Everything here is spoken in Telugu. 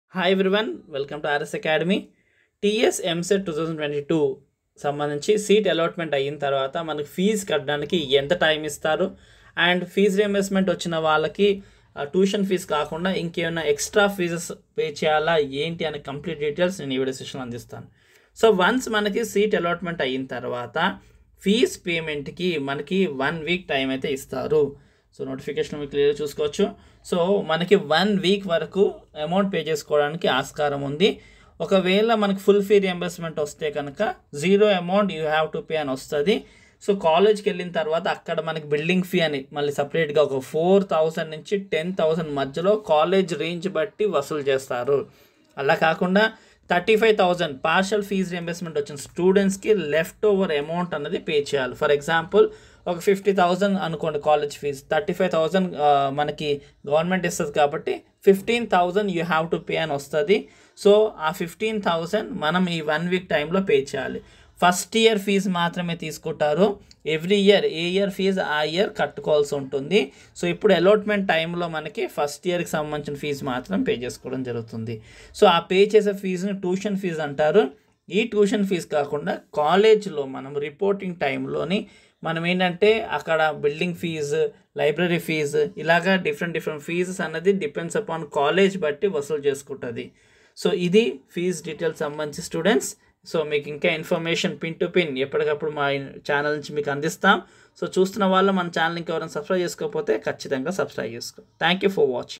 hi everyone welcome to RS academy TS EAMCET two thousand twenty two సంబంధించి సీట్ అలాట్మెంట్ అయిన తర్వాత మనకి ఫీజు కట్టడానికి ఎంత టైం ఇస్తారు అండ్ ఫీజు రియంబర్స్మెంట్ వచ్చిన వాళ్ళకి ట్యూషన్ ఫీజు కాకుండా ఇంకేమైనా ఎక్స్ట్రా ఫీజెస్ పే చేయాలా ఏంటి అనే కంప్లీట్ డీటెయిల్స్ నేను ఈ వీడియో సెషన్లో అందిస్తాను సో వన్స్ మనకి సీట్ అలాట్మెంట్ అయిన తర్వాత ఫీజ్ పేమెంట్కి మనకి వన్ వీక్ టైం అయితే ఇస్తారు సో నోటిఫికేషన్ మీకు క్లియర్ చూసుకోవచ్చు సో మనకి వన్ వీక్ వరకు అమౌంట్ పే చేసుకోవడానికి ఆస్కారం ఉంది ఒకవేళ మనకి ఫుల్ ఫీ రియంబర్స్మెంట్ వస్తే కనుక zero amount you have to pay అని వస్తుంది సో కాలేజ్కి వెళ్ళిన తర్వాత అక్కడ మనకి బిల్డింగ్ ఫీ అని మళ్ళీ సపరేట్గా ఒక ఫోర్ థౌసండ్ నుంచి టెన్ థౌసండ్ మధ్యలో కాలేజ్ రేంజ్ బట్టి వసూలు చేస్తారు అలా కాకుండా thirty five thousand partial fee reimbursement వచ్చిన స్టూడెంట్స్కి లెఫ్ట్ ఓవర్ అమౌంట్ అనేది పే చేయాలి ఫర్ ఎగ్జాంపుల్ ఒక ఫిఫ్టీ థౌజండ్ అనుకోండి college fees thirty five thousand మనకి గవర్నమెంట్ ఇస్తుంది కాబట్టి fifteen thousand you have to pay అని వస్తుంది సో ఆ ఫిఫ్టీన్ థౌజండ్ మనం ఈ వన్ వీక్ టైంలో పే చేయాలి ఫస్ట్ ఇయర్ ఫీజు మాత్రమే తీసుకుంటారు ఎవ్రీ ఇయర్ ఏ ఇయర్ ఫీజు ఆ ఇయర్ కట్టుకోవాల్సి ఉంటుంది సో ఇప్పుడు అలాట్మెంట్ టైంలో మనకి ఫస్ట్ ఇయర్కి సంబంధించిన ఫీజు మాత్రం పే చేసుకోవడం జరుగుతుంది సో ఆ పే చేసే ఫీజుని ట్యూషన్ ఫీజు అంటారు ఈ ట్యూషన్ ఫీజు కాకుండా కాలేజ్లో మనం రిపోర్టింగ్ టైంలోని మనం ఏంటంటే అక్కడ బిల్డింగ్ ఫీజు లైబ్రరీ ఫీజు ఇలాగా డిఫరెంట్ డిఫరెంట్ ఫీజెస్ అన్నది డిపెండ్స్ అపాన్ కాలేజ్ బట్టి వసూలు చేసుకుంటుంది సో ఇది ఫీజ్ డీటెయిల్స్ సంబంధించి స్టూడెంట్స్ సో మీకు ఇంకా ఇన్ఫర్మేషన్ పిన్ టు పిన్ ఎప్పటికప్పుడు మా ఛానల్ నుంచి మీకు అందిస్తాం సో చూస్తున్న వాళ్ళు మన ఛానల్ ఇంకా ఎవరైనా సబ్స్క్రైబ్ చేసుకోకపోతే ఖచ్చితంగా సబ్స్క్రైబ్ చేసుకో థ్యాంక్ యూ ఫర్ వాచింగ్